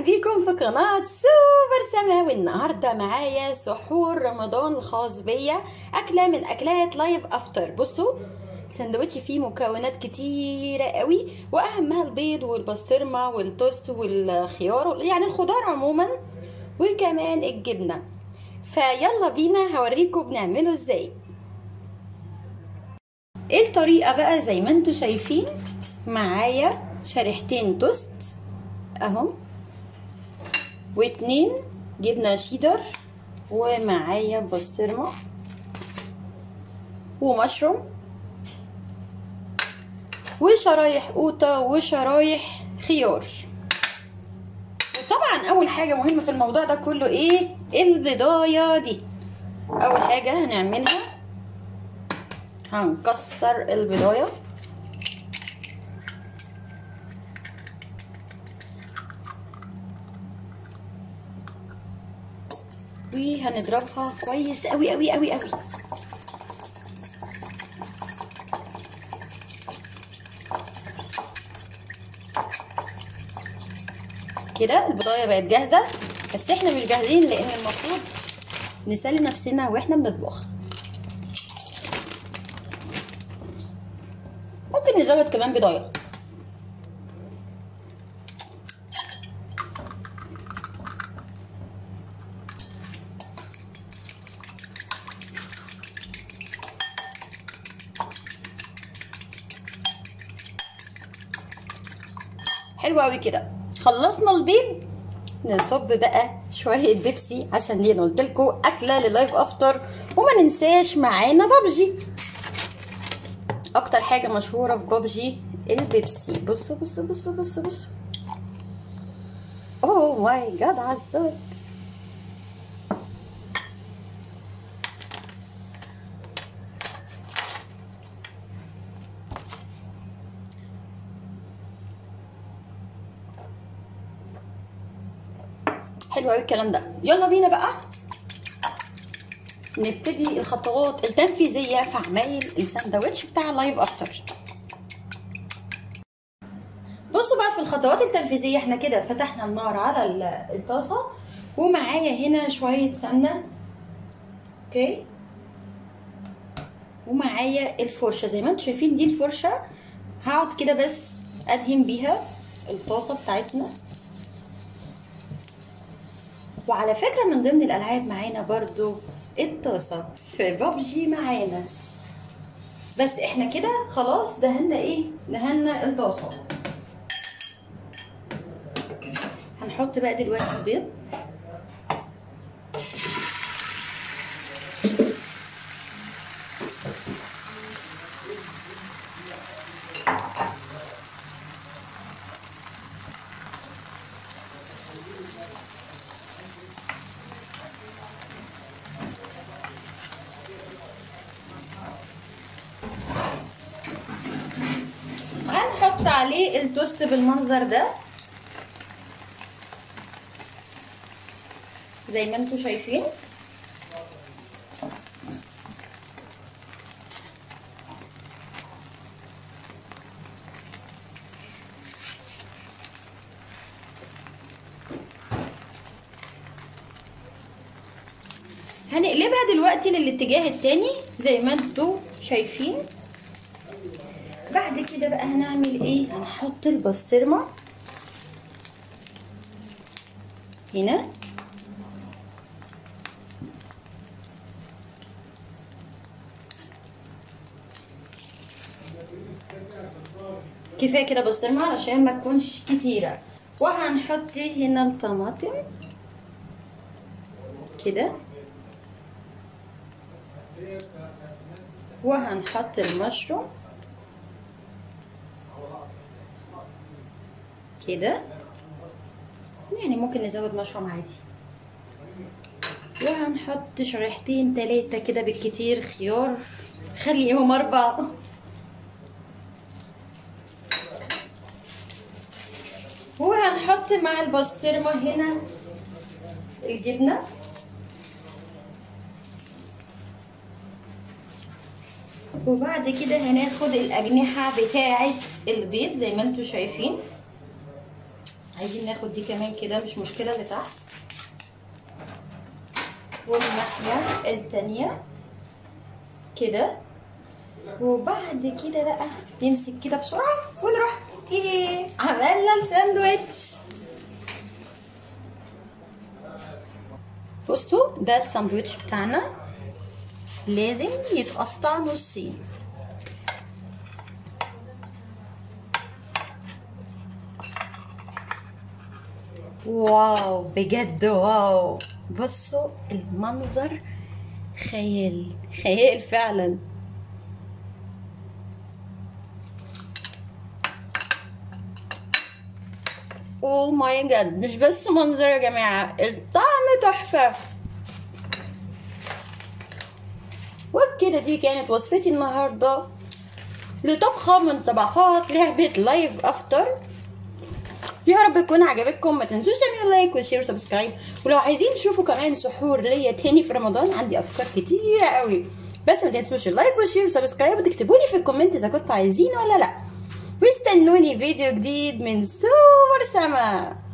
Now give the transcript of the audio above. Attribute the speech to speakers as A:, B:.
A: بيكم في قناة سوبر سما والنهاردة معايا سحور رمضان الخاص بيا أكلة من أكلات لايف أفتر بصوا سندوتش فيه مكونات كتيرة قوي وأهمها البيض والبسطرمة والتوست والخيار يعني الخضار عموما وكمان الجبنة فيلا بينا هوريكم بنعمله ازاي ايه الطريقة بقى زي ما انتوا شايفين معايا شريحتين توست اهم واتنين جبنة شيدر ومعايا بسطرمة ومشروم وشرايح قوطة وشرايح خيار وطبعا اول حاجة مهمة في الموضوع ده كله ايه البضاية دي اول حاجة هنعملها هنكسر البضايه وهنضربها كويس قوي قوي قوي قوي كده البضايه بقت جاهزه بس احنا مش جاهزين لان المفروض نسلي نفسنا واحنا بنطبخ ممكن نزود كمان بضايه حلو قوي كده خلصنا البيض نصب بقى شويه بيبسي عشان دي قلت لكم اكله للايف افتر وما ننساش معانا بابجي اكتر حاجه مشهوره في بابجي البيبسي بصوا بصوا بصوا بصوا بصوا اوه ماي جاد على الصوت حلو قوي الكلام ده يلا بينا بقى نبتدي الخطوات التنفيذيه في عمايل الساندوتش بتاع لايف افتر بصوا بقى في الخطوات التنفيذيه احنا كده فتحنا النار على الطاسه ومعايا هنا شويه سمنه اوكي ومعايا الفرشه زي ما انتم شايفين دي الفرشه هقعد كده بس ادهن بيها الطاسه بتاعتنا وعلى فكره من ضمن الالعاب معانا برضو الطاسه في بابجي معانا بس احنا كده خلاص دهنا ايه دهنا الطاسه هنحط بقى دلوقتي البيض هنحط عليه التوست بالمنظر ده زي ما انتم شايفين هنقلبها دلوقتي للاتجاه التاني زي ما انتم شايفين بعد كده بقى هنعمل ايه هنحط البسطرمه هنا كفايه كده بسطرمه علشان ما تكونش كتيره وهنحط هنا الطماطم كده وهنحط المشروم كده يعني ممكن نزود مشروم عادي وهنحط شريحتين تلاتة كده بالكتير خيار خليهم اربع وهنحط مع البسطرمة هنا الجبنة وبعد كده هناخد الأجنحة بتاعة البيض زي ما انتوا شايفين عايزين ناخد دي كمان كده مش مشكله لتحت والناحيه التانيه كده وبعد كده بقى نمسك كده بسرعه ونروح ايه عملنا الساندوتش بصوا ده الساندوتش بتاعنا لازم يتقطع نصين واو بجد واو بصوا المنظر خيال خيال فعلا اوه ماي جاد مش بس منظر يا جماعه الطعم تحفه وبكده دي كانت وصفتي النهارده لطبخه من طبخات لعبه لايف افتر يا رب تكون عجبتكم ما تنسوش تعملوا لايك وشير وسبسكرايب ولو عايزين تشوفوا كمان سحور ليا تاني في رمضان عندي افكار كتيره قوي بس ما تنسوش اللايك والشير وسبسكرايب وتكتبوا لي في الكومنت اذا كنتوا عايزين ولا لا واستنوني فيديو جديد من سوبر سما